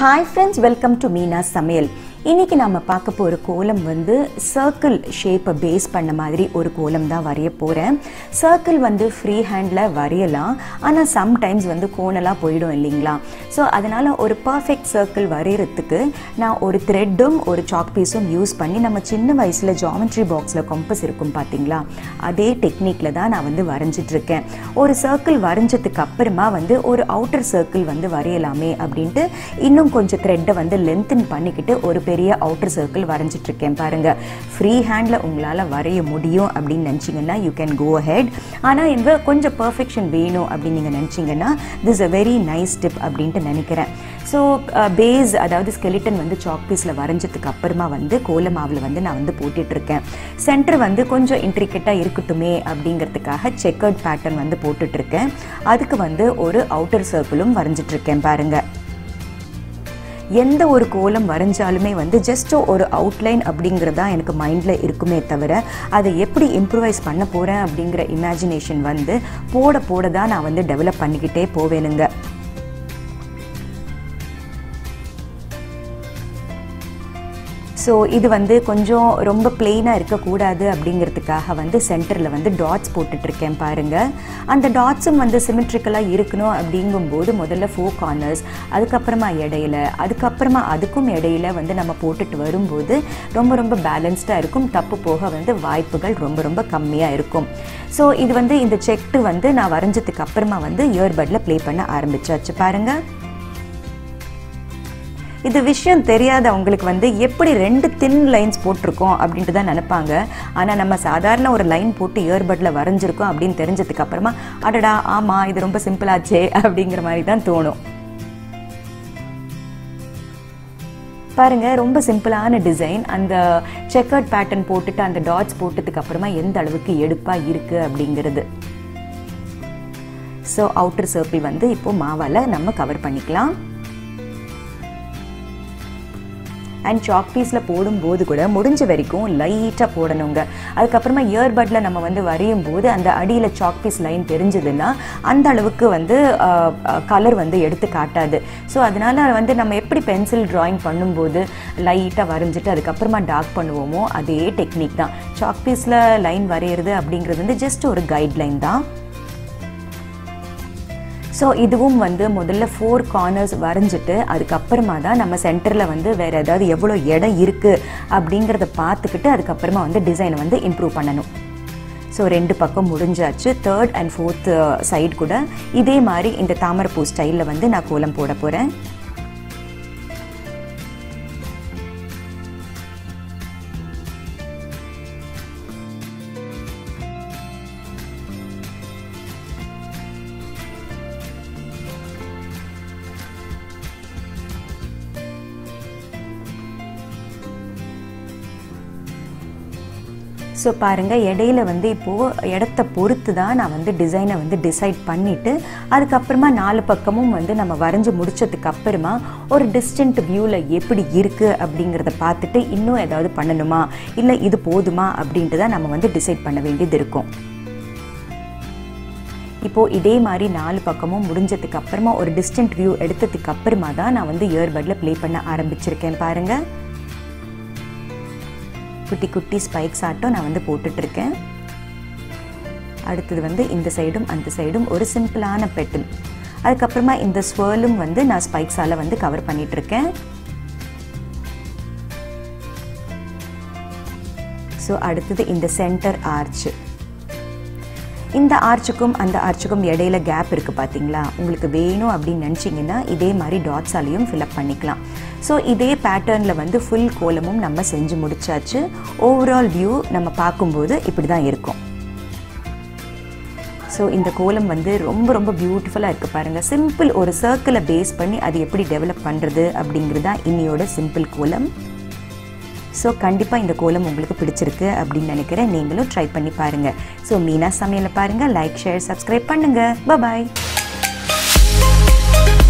hi friends welcome to Meena Samayal இன்னைக்கு நம்ம பார்க்க போகிற கோலம் வந்து சர்க்கிள் ஷேப்பை பேஸ் பண்ண மாதிரி ஒரு கோலம் தான் வரைய போகிறேன் சர்க்கிள் வந்து ஃப்ரீ ஹேண்டில் வரையலாம் ஆனால் சம்டைம்ஸ் வந்து கோணலாக போயிடும் இல்லைங்களா ஸோ அதனால் ஒரு பர்ஃபெக்ட் சர்க்கிள் வரைகிறதுக்கு நான் ஒரு த்ரெட்டும் ஒரு சாக் பீஸும் யூஸ் பண்ணி நம்ம சின்ன வயசில் ஜாமெட்ரி பாக்ஸில் கம்பஸ் இருக்கும் பார்த்தீங்களா அதே டெக்னிக்கில் தான் நான் வந்து வரைஞ்சிட்ருக்கேன் ஒரு சர்க்கிள் வரைஞ்சதுக்கு அப்புறமா வந்து ஒரு அவுட்டர் சர்க்கிள் வந்து வரையலாமே அப்படின்ட்டு இன்னும் கொஞ்சம் த்ரெட்டை வந்து லென்த்தன் பண்ணிக்கிட்டு ஒரு பெரிய அவுட்டர் சர்க்கிள் வரைஞ்சிட்டு இருக்கேன் பாருங்க ஃப்ரீ ஹேண்டில் உங்களால் வரைய முடியும் அப்படின்னு நினச்சிங்கன்னா யூ கேன் கோ ஹெட் ஆனால் இந்த கொஞ்சம் பர்ஃபெக்ஷன் வேணும் அப்படின்னு நீங்கள் நினச்சிங்கன்னா this a very nice tip அப்படின்ட்டு நினைக்கிறேன் ஸோ பேஸ் அதாவது ஸ்கெலிட்டன் வந்து சாக் பீஸில் வரைஞ்சதுக்கு அப்புறமா வந்து கோலமாவில் வந்து நான் வந்து போட்டுட்டு இருக்கேன் சென்டர் வந்து கொஞ்சம் இன்ட்ரிகேட்டாக இருக்கட்டுமே அப்படிங்கிறதுக்காக செக்கர்ட் பேட்டர்ன் வந்து போட்டுட்ருக்கேன் அதுக்கு வந்து ஒரு அவுட்டர் சர்க்கிளும் வரைஞ்சிட்ருக்கேன் பாருங்கள் எந்த ஒரு கோலம் வரைஞ்சாலுமே வந்து ஜஸ்ட் ஒரு அவுட்லைன் அப்படிங்கிறது தான் எனக்கு மைண்டில் இருக்குமே தவிர அதை எப்படி இம்ப்ரூவைஸ் பண்ண போகிறேன் அப்படிங்கிற இமேஜினேஷன் வந்து போட போட தான் நான் வந்து டெவலப் பண்ணிக்கிட்டே போவேனுங்க ஸோ இது வந்து கொஞ்சம் ரொம்ப பிளெயினாக இருக்கக்கூடாது அப்படிங்கிறதுக்காக வந்து சென்டரில் வந்து டாட்ஸ் போட்டுட்ருக்கேன் பாருங்கள் அந்த டாட்ஸும் வந்து சிமெட்ரிக்கலாக இருக்கணும் அப்படிங்கும்போது முதல்ல ஃபோர் கார்னர்ஸ் அதுக்கப்புறமா இடையில அதுக்கப்புறமா அதுக்கும் இடையில வந்து நம்ம போட்டுட்டு வரும்போது ரொம்ப ரொம்ப பேலன்ஸ்டாக இருக்கும் தப்பு போக வந்து வாய்ப்புகள் ரொம்ப ரொம்ப கம்மியாக இருக்கும் ஸோ இது வந்து இந்த செக்டு வந்து நான் வரைஞ்சதுக்கு அப்புறமா வந்து இயர்பட்டில் ப்ளே பண்ண ஆரம்பிச்சாச்சு பாருங்கள் இது விஷயம் தெரியாதவங்களுக்கு வந்து எப்படி ரெண்டு தின் லைன்ஸ் போட்டிருக்கோம் அப்படின்ட்டு தான் நினைப்பாங்க ஆனால் நம்ம சாதாரண ஒரு லைன் போட்டு இயர்பட்டில் வரைஞ்சிருக்கோம் அப்படின்னு தெரிஞ்சதுக்கு அப்புறமா அடடா ஆமாம் இது ரொம்ப சிம்பிளாச்சே அப்படிங்கிற மாதிரி தான் தோணும் பாருங்க ரொம்ப சிம்பிளான டிசைன் அந்த செக்கர்ட் பேட்டர்ன் போட்டுட்டு அந்த டாட்ஸ் போட்டதுக்கு அப்புறமா எந்த அளவுக்கு எடுப்பாக இருக்குது அப்படிங்கிறது ஸோ அவுட்டர் சர்க்கிள் வந்து இப்போ மாவால் நம்ம கவர் பண்ணிக்கலாம் அண்ட் சாக் பீஸில் போடும்போது கூட முடிஞ்ச வரைக்கும் லைட்டாக போடணுங்க அதுக்கப்புறமா இயர்பட்டில் நம்ம வந்து வரையும் போது அந்த அடியில் சாக் பீஸ் லைன் தெரிஞ்சதுன்னா அந்த அளவுக்கு வந்து கலர் வந்து எடுத்து காட்டாது ஸோ அதனால் வந்து நம்ம எப்படி பென்சில் ட்ராயிங் பண்ணும்போது லைட்டாக வரைஞ்சிட்டு அதுக்கப்புறமா டார்க் பண்ணுவோமோ அதே டெக்னிக் தான் சாக் பீஸில் லைன் வரைகிறது அப்படிங்கிறது வந்து ஜஸ்ட் ஒரு கைட்லைன் தான் ஸோ இதுவும் வந்து முதல்ல ஃபோர் கார்னர்ஸ் வரைஞ்சிட்டு அதுக்கப்புறமா தான் நம்ம சென்டரில் வந்து வேறு ஏதாவது எவ்வளோ இடம் இருக்குது அப்படிங்கிறத பார்த்துக்கிட்டு அதுக்கப்புறமா வந்து டிசைனை வந்து இம்ப்ரூவ் பண்ணணும் ஸோ ரெண்டு பக்கம் முடிஞ்சாச்சு தேர்ட் அண்ட் ஃபோர்த் சைடு கூட இதே மாதிரி இந்த தாமரைப்பூ ஸ்டைலில் வந்து நான் கோலம் போட போகிறேன் ஸோ பாருங்கள் இடையில வந்து இப்போது இடத்த பொறுத்து தான் நான் வந்து டிசைனை வந்து டிசைட் பண்ணிவிட்டு அதுக்கப்புறமா நாலு பக்கமும் வந்து நம்ம வரைஞ்சி முடிச்சதுக்கு அப்புறமா ஒரு டிஸ்டன்ட் வியூவில் எப்படி இருக்குது அப்படிங்கிறத பார்த்துட்டு இன்னும் ஏதாவது பண்ணணுமா இல்லை இது போதுமா அப்படின்ட்டு தான் நம்ம வந்து டிசைட் பண்ண வேண்டியது இருக்கும் இப்போது இதே மாதிரி நாலு பக்கமும் முடிஞ்சதுக்கு அப்புறமா ஒரு டிஸ்டன்ட் வியூ எடுத்ததுக்கு அப்புறமா தான் நான் வந்து இயர்பட்டில் ப்ளே பண்ண ஆரம்பிச்சிருக்கேன் பாருங்கள் குட்டி குட்டி ஸ்பைக்ஸ் ஆட்டம் நான் வந்து போட்டுட்ருக்கேன் அடுத்தது வந்து இந்த சைடும் அந்த சைடும் ஒரு சிம்பிளான பெட்டில் அதுக்கப்புறமா இந்த ஸ்வேர்லும் வந்து நான் ஸ்பைக்ஸால் வந்து கவர் பண்ணிகிட்ருக்கேன் ஸோ அடுத்தது இந்த சென்டர் ஆர்ச்சு இந்த ஆர்ச்சுக்கும் அந்த ஆர்ச்சுக்கும் இடையில கேப் இருக்குது பார்த்தீங்களா உங்களுக்கு வேணும் அப்படின்னு நினச்சிங்கன்னா இதே மாதிரி டாட்ஸாலையும் ஃபில்அப் பண்ணிக்கலாம் ஸோ இதே பேட்டர்னில் வந்து ஃபுல் கோலமும் நம்ம செஞ்சு முடிச்சாச்சு ஓவரால் வியூ நம்ம பார்க்கும்போது இப்படி தான் இருக்கும் ஸோ இந்த கோலம் வந்து ரொம்ப ரொம்ப பியூட்டிஃபுல்லாக இருக்குது பாருங்கள் சிம்பிள் ஒரு சர்க்கிளை பேஸ் பண்ணி அது எப்படி டெவலப் பண்ணுறது அப்படிங்கிறது தான் இன்னியோட சிம்பிள் கோலம் ஸோ கண்டிப்பாக இந்த கோலம் உங்களுக்கு பிடிச்சிருக்கு அப்படின்னு நினைக்கிறேன் நீங்களும் ட்ரை பண்ணி பாருங்கள் ஸோ மீனா சமையலை பாருங்கள் லைக் ஷேர் சப்ஸ்கிரைப் பண்ணுங்கள் பாய்